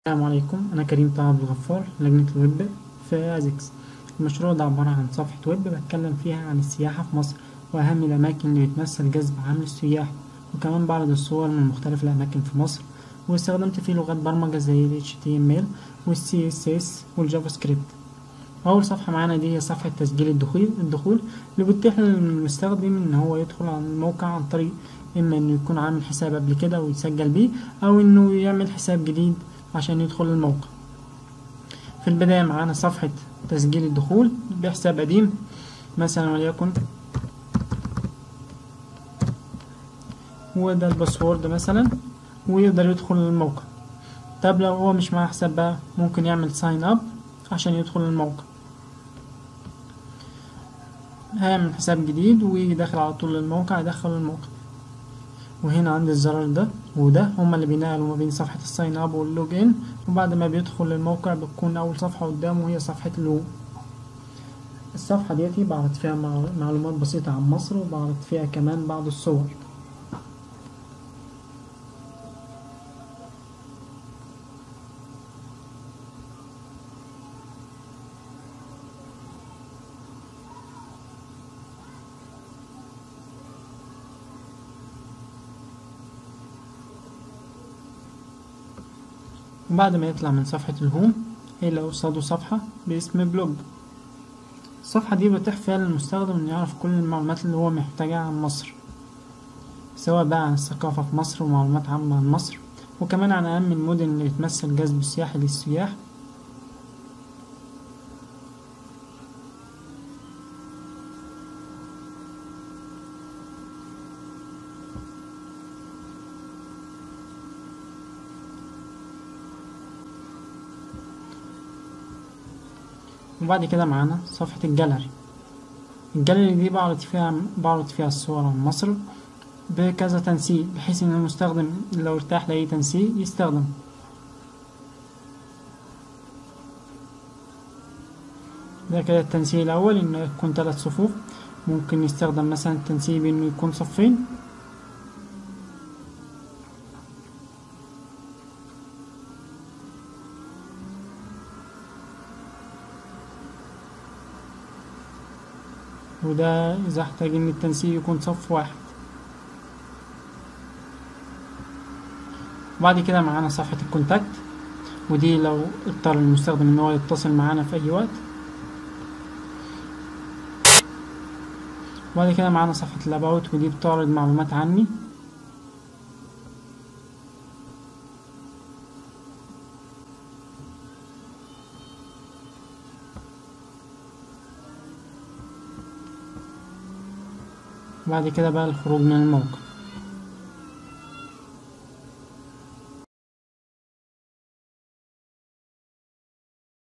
السلام عليكم أنا كريم طه عبد الغفار لجنة الويب في أزكس المشروع ده عبارة عن صفحة ويب بتكلم فيها عن السياحة في مصر وأهم الأماكن اللي بتمثل جذب عام للسياح وكمان بعرض الصور من مختلف الأماكن في مصر واستخدمت فيه لغات برمجة زي ال HTML وال CSS والجافا سكريبت أول صفحة معانا دي هي صفحة تسجيل الدخول الدخول اللي بتتيح للمستخدم إن هو يدخل على الموقع عن طريق إما إنه يكون عامل حساب قبل كده ويسجل بيه أو إنه يعمل حساب جديد عشان يدخل الموقع في البداية معانا صفحة تسجيل الدخول بحساب قديم مثلا وليكن وده الباسورد مثلا ويقدر يدخل الموقع طب لو هو مش معاه حساب بقى ممكن يعمل ساين اب عشان يدخل الموقع هيعمل حساب جديد ويدخل على طول الموقع يدخل الموقع وهنا عند الزرار ده وده هما اللي بينقلوا ما بين صفحة الساين اب واللوج ان وبعد ما بيدخل الموقع بتكون أول صفحة قدامه هي صفحة الهوم الصفحة ديتي بعرض فيها معلومات بسيطة عن مصر وبعرض فيها كمان بعض الصور وبعد ما يطلع من صفحة الهوم هيلاقي قصاده صفحة باسم بلوج الصفحة دي بتتيح فيها للمستخدم إنه يعرف كل المعلومات اللي هو محتاجها عن مصر سواء بقى عن الثقافة في مصر ومعلومات عامة عن مصر وكمان عن أهم المدن اللي بتمثل جذب السياحي للسياح وبعد كده معانا صفحة الجاليري الجاليري دي بعرض فيها بعرض فيها الصور عن مصر بكذا تنسيق بحيث ان المستخدم لو ارتاح لأي تنسيق يستخدم ده كده التنسيق الأول إنه يكون تلات صفوف ممكن يستخدم مثلا التنسيق بإنه يكون صفين وده إذا احتاج إن التنسيق يكون صف واحد وبعد كده معانا صفحة الكونتاكت ودي لو اضطر المستخدم إن هو يتصل معانا في أي وقت وبعد كده معانا صفحة الأباوت ودي بتعرض معلومات عني بعد كده بقى الخروج من الموقع